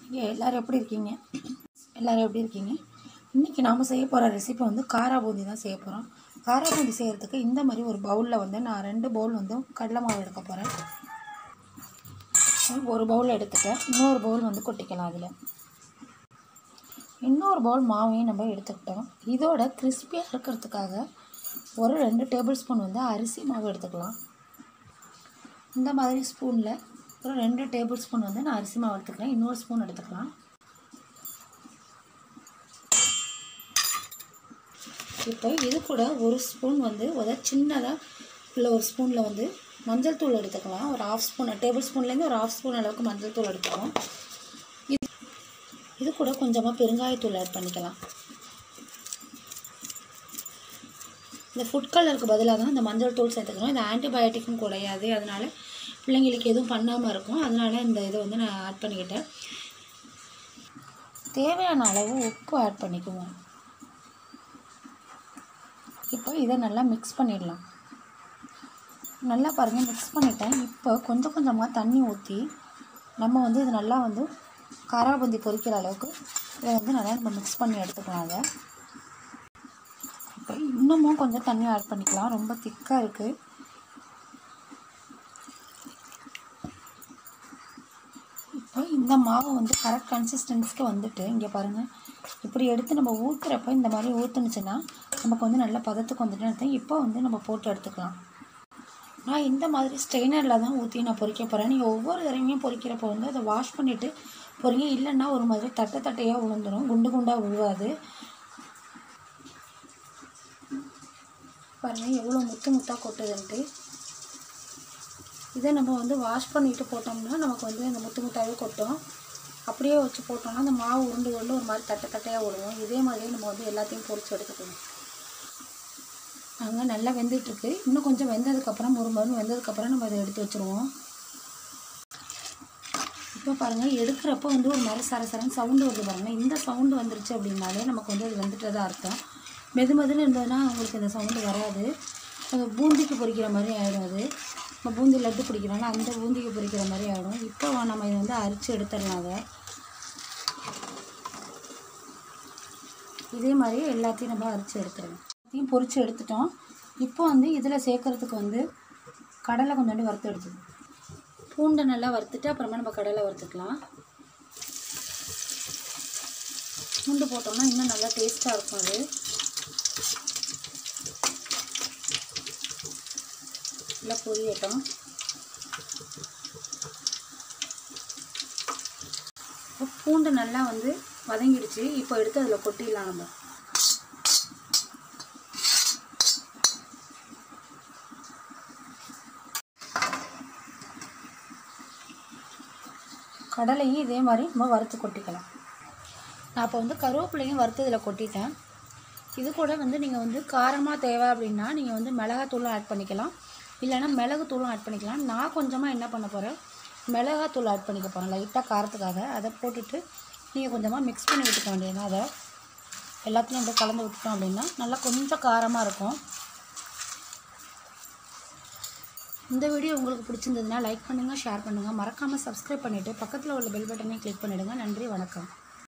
ஐயா எல்லோரும் எப்படி இருக்கீங்க எல்லோரும் எப்படி இருக்கீங்க இன்றைக்கி நாம் செய்ய போகிற ரெசிபி வந்து காரா பூந்தி தான் செய்ய போகிறோம் காரா பூந்தி செய்கிறதுக்கு இந்த மாதிரி ஒரு பவுலில் வந்து நான் ரெண்டு பவுல் வந்து கடலை மாவு எடுக்க போகிறேன் ஒரு பவுல் எடுத்துட்டேன் இன்னொரு பவுல் வந்து கொட்டிக்கலாம் அதில் இன்னொரு பவுல் மாவையும் நம்ம எடுத்துக்கிட்டோம் இதோட கிறிஸ்பியாக இருக்கிறதுக்காக ஒரு ரெண்டு டேபிள் ஸ்பூன் வந்து அரிசி மாவு எடுத்துக்கலாம் இந்த மாதிரி ஸ்பூனில் ஒரு ரெண்டு டேபிள் ஸ்பூன் வந்து நான் அரிசி மாவு எடுத்துக்கிறேன் இன்னொரு ஸ்பூன் எடுத்துக்கலாம் இப்போ இது கூட ஒரு ஸ்பூன் வந்து ஒரு சின்னதாக உள்ள ஒரு ஸ்பூனில் வந்து மஞ்சள் தூள் எடுத்துக்கலாம் ஒரு ஆஃப் ஸ்பூன் டேபிள் ஸ்பூன்லேருந்து ஒரு ஆஃப் ஸ்பூன் அளவுக்கு மஞ்சள் தூள் எடுத்துக்கலாம் இது இது கூட கொஞ்சமாக பெருங்காயத்தூள் ஆட் பண்ணிக்கலாம் இந்த ஃபுட் கலருக்கு பதிலாக தான் இந்த மஞ்சள் தூள் சேர்த்துக்கிறோம் இது ஆன்டிபயோட்டிக்கும் கிடையாது அதனால் பிள்ளைங்களுக்கு எதுவும் பண்ணாமல் இருக்கும் அதனால் இந்த இதை வந்து நான் ஆட் பண்ணிக்கிட்டேன் தேவையான அளவு உப்பு ஆட் பண்ணிக்குவோம் இப்போ இதை நல்லா மிக்ஸ் பண்ணிடலாம் நல்லா பாருங்கள் மிக்ஸ் பண்ணிட்டேன் இப்போ கொஞ்சம் கொஞ்சமாக தண்ணி ஊற்றி நம்ம வந்து இது நல்லா வந்து காராபந்தி பொரிக்கிற அளவுக்கு இதை வந்து நல்லா நம்ம மிக்ஸ் பண்ணி எடுத்துக்கலாம் அதை இப்போ இன்னமும் கொஞ்சம் தண்ணி ஆட் பண்ணிக்கலாம் ரொம்ப திக்காக இருக்குது இப்போ இந்த மாவு வந்து கரெக்ட் கன்சிஸ்டன்சிக்கு வந்துட்டு இங்கே பாருங்கள் இப்படி எடுத்து நம்ம ஊற்றுறப்ப இந்த மாதிரி ஊற்றுனுச்சுன்னா நமக்கு வந்து நல்ல பதத்துக்கு வந்துட்டு அர்த்தம் இப்போ வந்து நம்ம போட்டு எடுத்துக்கலாம் நான் இந்த மாதிரி ஸ்ட்ரெயினரில் தான் ஊற்றி நான் பொரிக்க போகிறேன் நீங்கள் ஒவ்வொரு தடவையும் பொரிக்கிறப்போ வந்து அதை வாஷ் பண்ணிவிட்டு பொரிங்க இல்லைன்னா ஒரு மாதிரி தட்டை தட்டையாக விழுந்துடும் குண்டு குண்டாக விழுவாது பாருங்கள் எவ்வளோ முத்து முத்தாக கொட்டுதுன்ட்டு இதை நம்ம வந்து வாஷ் பண்ணிவிட்டு போட்டோம்னா நமக்கு வந்து அந்த முத்து முத்தாவே கொட்டும் அப்படியே வச்சு போட்டோம்னா அந்த மாவு உருண்டு உருண்டு ஒரு மாதிரி தட்டை தட்டையாக விடுவோம் இதே மாதிரியே நம்ம வந்து எல்லாத்தையும் பொரிச்சு எடுத்துக்கணும் அங்கே நல்லா வெந்துட்டுருக்கு இன்னும் கொஞ்சம் வெந்ததுக்கப்புறம் ஒரு மருந்து வெந்ததுக்கப்புறம் நம்ம அதை எடுத்து வச்சுருவோம் இப்போ பாருங்கள் எடுக்கிறப்போ வந்து ஒரு மாதிரி சரசரன்னு சவுண்டு வருது பாருங்கள் இந்த சவுண்டு வந்துருச்சு அப்படின்னாலே நமக்கு வந்து அது வந்துட்டதா அர்த்தம் மெது மெதுன்னு இருந்ததுன்னா உங்களுக்கு இந்த சவுண்டு வராது அது பூந்திக்கு பொரிக்கிற மாதிரி ஆகிடும் அது இப்போ பூந்தி லட்டு பிடிக்கிறோம்ல அந்த பூந்திக்கு பொரிக்கிற மாதிரி ஆகிடும் இப்போ நம்ம இதை வந்து அரிச்சு எடுத்துடலாம் அதை இதே மாதிரி எல்லாத்தையும் நம்ம அரிச்சு எடுத்துடலாம் எல்லாத்தையும் பொரித்து எடுத்துட்டோம் இப்போ வந்து இதில் சேர்க்குறதுக்கு வந்து கடலை கொஞ்சோண்டு வறுத்து எடுத்துக்கணும் பூண்டை நல்லா வறுத்துட்டு அப்புறமா நம்ம கடலை வறுத்துக்கலாம் பூண்டு போட்டோம்னா இன்னும் நல்லா டேஸ்ட்டாக இருக்கும் அது நல்லா பொரியட்டும் இப்போ பூண்டு நல்லா வந்து வதங்கிடுச்சு இப்போ எடுத்து அதில் கொட்டிடலாம் நம்ம கடலையும் இதே மாதிரி நம்ம வறுத்து கொட்டிக்கலாம் நான் இப்போ வந்து கருவேப்பிலையும் வறுத்து இதில் கொட்டிட்டேன் இது கூட வந்து நீங்கள் வந்து காரமாக தேவை அப்படின்னா நீங்கள் வந்து மிளகாத்தூளும் ஆட் பண்ணிக்கலாம் இல்லைன்னா மிளகுத்தூளும் ஆட் பண்ணிக்கலாம் நான் கொஞ்சமாக என்ன பண்ண போகிறேன் மிளகாத்தூள் ஆட் பண்ணிக்க போகிறேன் லைட்டாக காரத்துக்காக அதை போட்டுட்டு நீங்கள் கொஞ்சமாக மிக்ஸ் பண்ணி விட்டுக்க வேண்டியது அதை எல்லாத்தையும் அப்படியே கலந்து விட்டுட்டோம் அப்படின்னா நல்லா கொஞ்சம் காரமாக இருக்கும் இந்த வீடியோ உங்களுக்கு பிடிச்சிருந்ததுன்னா லைக் பண்ணுங்கள் ஷேர் பண்ணுங்கள் மறக்காமல் சப்ஸ்கிரைப் பண்ணிவிட்டு பக்கத்தில் உள்ள பெல் பட்டனையும் கிளிக் பண்ணிவிடுங்க நன்றி வணக்கம்